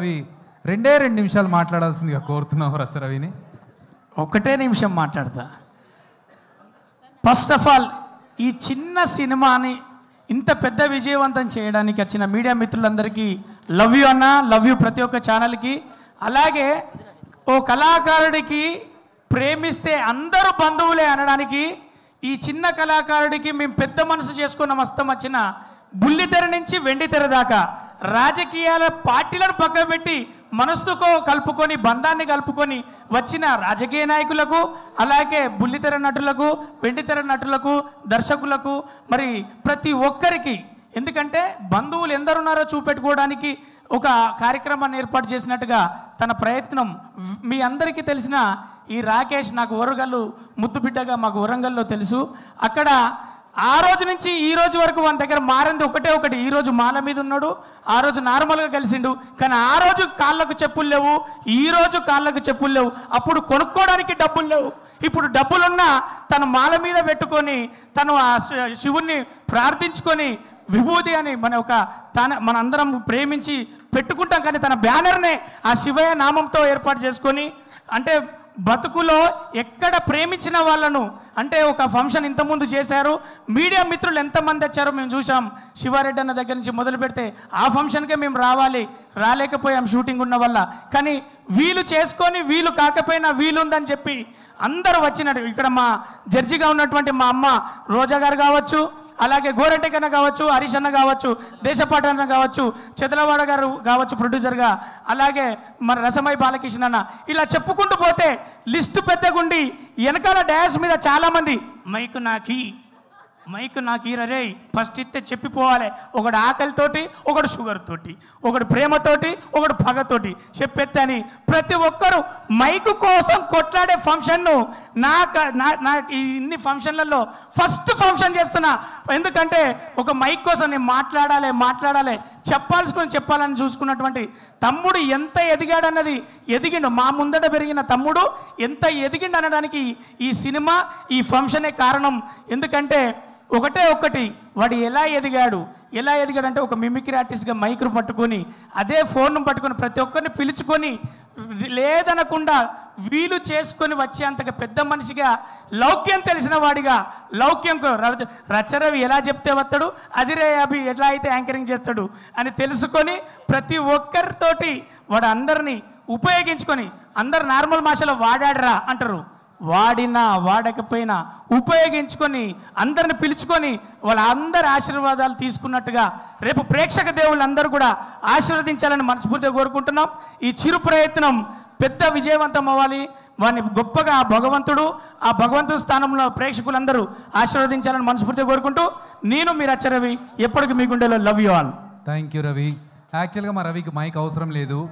రవి రెండే రెండు నిమిషాలు మాట్లాడాల్సిందిగా కోరుతున్నావు రచ్చరవిని ఒకటే నిమిషం మాట్లాడతా ఫస్ట్ ఆఫ్ ఆల్ ఈ చిన్న సినిమాని ఇంత పెద్ద విజయవంతం చేయడానికి వచ్చిన మీడియా మిత్రులందరికీ లవ్ యూ అన్న లవ్ యూ ప్రతి ఒక్క ఛానల్కి అలాగే ఓ కళాకారుడికి ప్రేమిస్తే అందరూ బంధువులే అనడానికి ఈ చిన్న కళాకారుడికి మేము పెద్ద మనసు చేసుకున్న మస్తం వచ్చిన బుల్లితెర నుంచి వెండితెర దాకా రాజకీయాల పార్టీలను పక్కన పెట్టి మనసుతో కలుపుకొని బంధాన్ని కలుపుకొని వచ్చిన రాజకీయ నాయకులకు అలాగే బుల్లితెర నటులకు వెండితెర నటులకు దర్శకులకు మరి ప్రతి ఒక్కరికి ఎందుకంటే బంధువులు ఎందరున్నారో చూపెట్టుకోవడానికి ఒక కార్యక్రమాన్ని ఏర్పాటు చేసినట్టుగా తన ప్రయత్నం మీ అందరికీ తెలిసిన ఈ రాకేష్ నాకు వరంగల్ ముద్దు బిడ్డగా మాకు వరంగల్లో తెలుసు అక్కడ ఆ రోజు నుంచి ఈ రోజు వరకు మన దగ్గర మారింది ఒకటే ఒకటి ఈ రోజు మాల మీద ఉన్నాడు ఆ రోజు నార్మల్గా కలిసిండు కానీ ఆ రోజు కాళ్ళకు చెప్పులు లేవు ఈ రోజు కాళ్ళకు చెప్పులు లేవు అప్పుడు కొనుక్కోవడానికి డబ్బులు లేవు ఇప్పుడు డబ్బులున్నా తన మాల మీద పెట్టుకొని తను ఆ శి- శివుణ్ణి ప్రార్థించుకొని విభూతి అని మన ఒక తన మనందరం ప్రేమించి పెట్టుకుంటాం కానీ తన బ్యానర్నే ఆ శివయ్య నామంతో ఏర్పాటు చేసుకొని అంటే బతుకులో ఎక్కడ ప్రేమించిన వాళ్ళను అంటే ఒక ఫంక్షన్ ఇంతకుముందు చేశారు మీడియా మిత్రులు ఎంతమంది వచ్చారో మేము చూసాం శివారెడ్డి అన్న దగ్గర నుంచి మొదలు పెడితే ఆ ఫంక్షన్కే మేము రావాలి రాలేకపోయాం షూటింగ్ ఉన్న వల్ల కానీ వీలు చేసుకొని వీలు కాకపోయినా వీలుందని చెప్పి అందరూ వచ్చినట్టు ఇక్కడ మా జడ్జిగా ఉన్నటువంటి మా అమ్మ రోజా గారు కావచ్చు అలాగే గోరెడ్డికన్న కావచ్చు హరీష్ అన్న కావచ్చు దేశపాట అన్న కావచ్చు చెదలవాడ గారు కావచ్చు ప్రొడ్యూసర్గా అలాగే మన రసమై బాలకృష్ణ అన్న ఇలా చెప్పుకుంటూ పోతే లిస్ట్ పెద్దగుండి వెనకాల డ్యాష్ మీద చాలామంది మైకు నాకి మైక్ నాకు ఈరరే ఫస్ట్ ఇస్తే చెప్పిపోవాలి ఒకడు ఆకలితోటి ఒకడు షుగర్ తోటి ఒకడు ప్రేమతోటి ఒకడు పగతోటి చెప్పెత్తే అని ప్రతి ఒక్కరు మైక్ కోసం కొట్లాడే ఫంక్షన్ను నాకు నా- నా ఈ ఇన్ని ఫంక్షన్లలో ఫస్ట్ ఫంక్షన్ చేస్తున్నా ఎందుకంటే ఒక మైక్ కోసం నేను మాట్లాడాలి మాట్లాడాలి చెప్పాల్సుకొని చెప్పాలని చూసుకున్నటువంటి తమ్ముడు ఎంత ఎదిగాడన్నది ఎదిగిండు మా ముందట పెరిగిన తమ్ముడు ఎంత ఎదిగిండు అనడానికి ఈ సినిమా ఈ ఫంక్షనే కారణం ఎందుకంటే ఒకటే ఒక్కటి వాడు ఎలా ఎదిగాడు ఎలా ఎదిగాడంటే ఒక మిమిక్రీ ఆర్టిస్ట్గా మైక్ను పట్టుకొని అదే ఫోన్ను పట్టుకొని ప్రతి ఒక్కరిని పిలుచుకొని లేదనకుండా వీలు చేసుకొని వచ్చేంతగా పెద్ద మనిషిగా లౌక్యం తెలిసిన వాడిగా లౌక్యం రచరవి ఎలా చెప్తే వస్తాడు అదిరే అభి ఎట్లా అయితే యాంకరింగ్ చేస్తాడు అని తెలుసుకొని ప్రతి ఒక్కరితోటి వాడు అందరినీ ఉపయోగించుకొని అందరు నార్మల్ భాషలో వాడాడరా అంటారు వాడినా వాడకపోయినా ఉపయోగించుకొని అందరిని పిలుచుకొని వాళ్ళందరి ఆశీర్వాదాలు తీసుకున్నట్టుగా రేపు ప్రేక్షక దేవుళ్ళు అందరూ కూడా ఆశీర్వదించాలని మనస్ఫూర్తిగా కోరుకుంటున్నాం ఈ చిరు ప్రయత్నం పెద్ద విజయవంతం అవ్వాలి వాడిని గొప్పగా ఆ భగవంతుడు ఆ భగవంతుడి స్థానంలో ప్రేక్షకులందరూ ఆశీర్వదించాలని మనస్ఫూర్తిగా కోరుకుంటూ నేను మీరు అచ్చరవి ఎప్పటికీ మీ గుండెలో love you all thank you Ravi యాక్చువల్గా మా రవికి మైక్ అవసరం లేదు